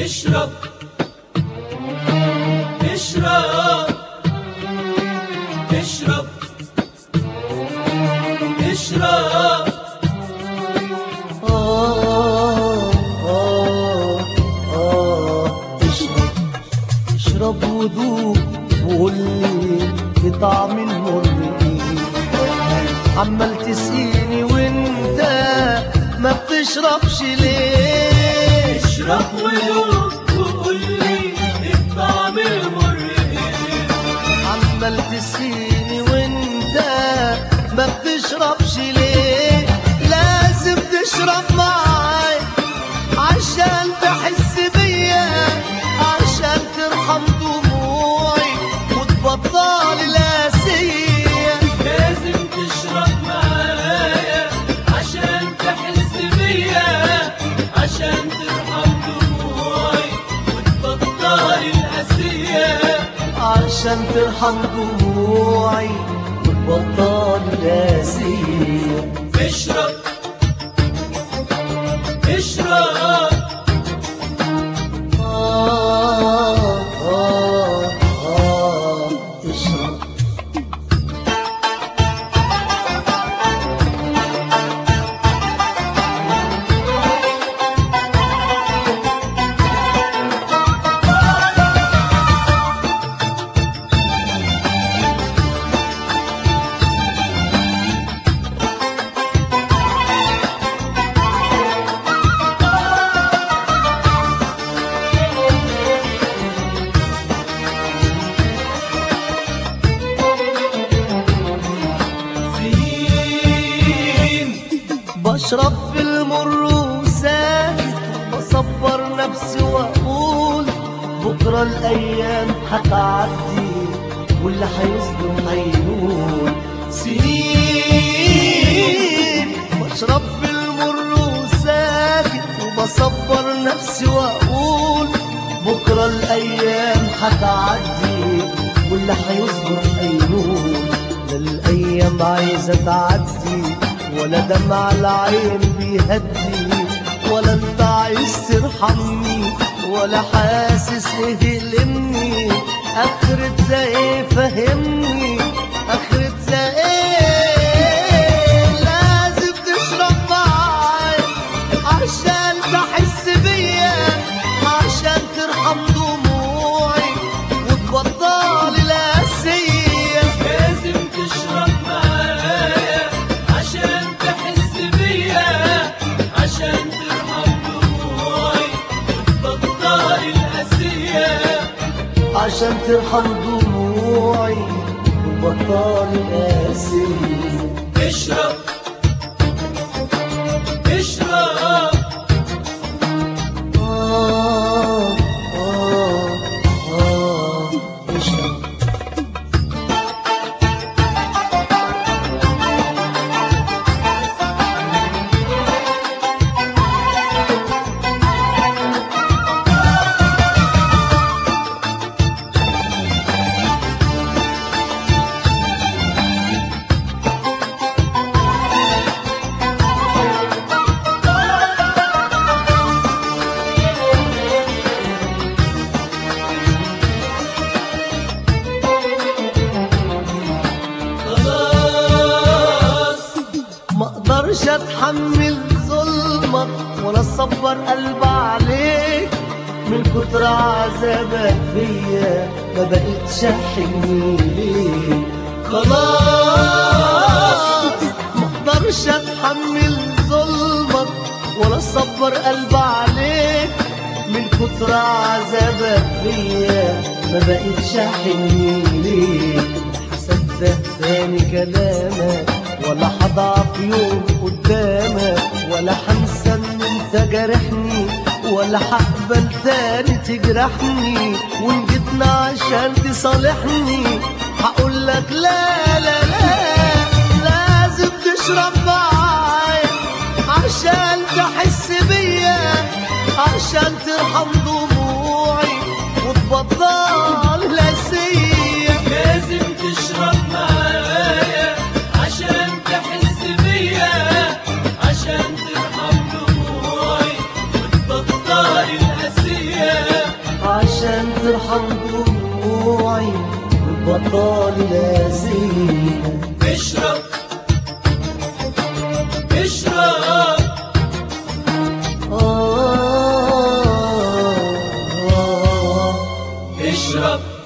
اشرب اشرب اشرب اشرب آه آه آه اشرب اشرب وذوق وقول لي بطعم المر ايه عمال تسقيني وانت ما بتشربش ليه اشرب وذوق وقول لي الطعم المر ايه عمال تسقيني وانت ما بتشربش ليه لازم تشرب معاي عشان تحس بيا عشان ترحم دموعي وتبطل القاسية لازم تشرب معايا عشان تحس بيا عشان ترحم دموعي وتبطل القاسية عشان ترحم دموعي وتبطل القاسية اشرب اشرب آه آه آه اشرب سنين بشرب في المر وساكت بصبر نفسي واقول بكره الايام هتعدي واللي هيصبر هينول سنين بشرب في المر وساكت وبصبر نفسي واقول بكره الايام هتعدي واللي هيصبر هينول لا الايام عايزه تعدي ولا دمع العين بيهدي ولا انت عايز ترحمني ولا حاسس ايه لمني اخرتها ايه فهمني اخرتها ايه لازم تشرب معايا عشان تحس بيا عشان ترحم دموعي وتبطل القاسيه لازم تشرب معايا عشان تحس بيا عشان ترحم دموعي وتبطل القاسية عشان ترحم دموعي وبطال القاسية اشرب اشرب آه آه آه اشرب خلاص ما اقدرش اتحمل ظلمك ولا اصبر قلب عليك من كتر عذابك فيا ما بقتش احن ليك خلاص ما اقدرش اتحمل ظلمك ولا اصبر قلب عليك من كتر عذابك فيا ما بقتش احن ليك هصدق تاني كلامك ولا هضعف يوم قدامك ولا هنسى ان انت جارحني ولا هقبل تاني تجرحني وان جيتنا عشان تصالحني هقول لك لا لا لا لازم تشرب معايا عشان تحس بيا عشان ترحم دموعي وتبطل القاسية لازم تشرب معايا عشان تحس بيا عشان ترحم دموعي وتبطل القاسية طال الأذية اشرب اشرب آه آه اشرب